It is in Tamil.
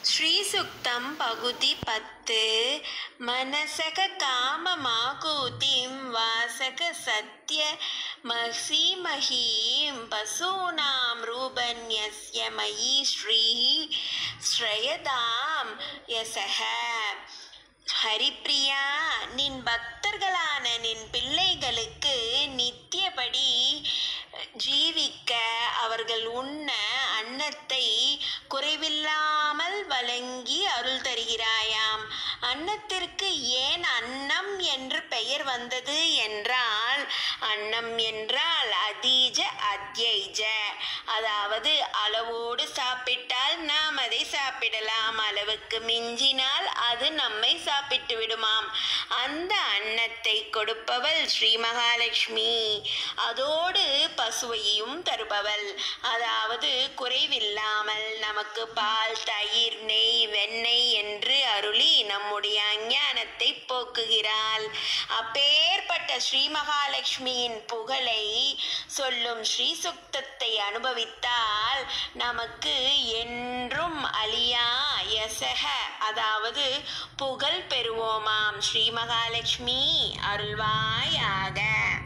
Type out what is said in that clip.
ஸ்ரீசுக்தம் பகுதி பத்து மனசக காமமாகூதிம் வாசக சத்ய மசீமஹீம் பசூனாம் ரூபன்யஸ்ய மயி ஸ்ரீ ஸ்ரயதாம் யசக ஹரிப்பிரியா நின் பக்தர்களான நின் பிள்ளைகளுக்கு நித்தியபடி ஜீவிக்க அவர்கள் உண்ண அன்னத்தை குறைவில்லாமல் வழங்கி அருள் தருகிறாயாம் அன்னத்திற்கு ஏன் அன்னம் என்று பெயர் வந்தது என்றால் அன்னம் என்றால் அதீஜ அத்யைஜ அதாவது அளவோடு சாப்பிட்டால் நாம் அதை சாப்பிடலாம் அளவுக்கு மிஞ்சினால் அது நம்மை சாப்பிட்டு விடுமாம் அந்த அன்னத்தை கொடுப்பவள் ஸ்ரீ மகாலட்சுமி அதோடு பசுவையும் தருபவள் அதாவது குறைவில்லாமல் நமக்கு பால் தயிர் நெய் வெண்ணெய் என்று அருளி நம்முடைய அஞ்ஞானத்தை போக்குகிறாள் அப்பேற்பட்ட ஸ்ரீ மகாலட்சுமியின் புகழை சொல்லும் ஸ்ரீ சுக்தத்தை அனுபவித்தால் நமக்கு என்றும் அழியா யசக அதாவது புகழ் பெறுவோமாம் ஸ்ரீ மகாலட்சுமி அருள்வாயாக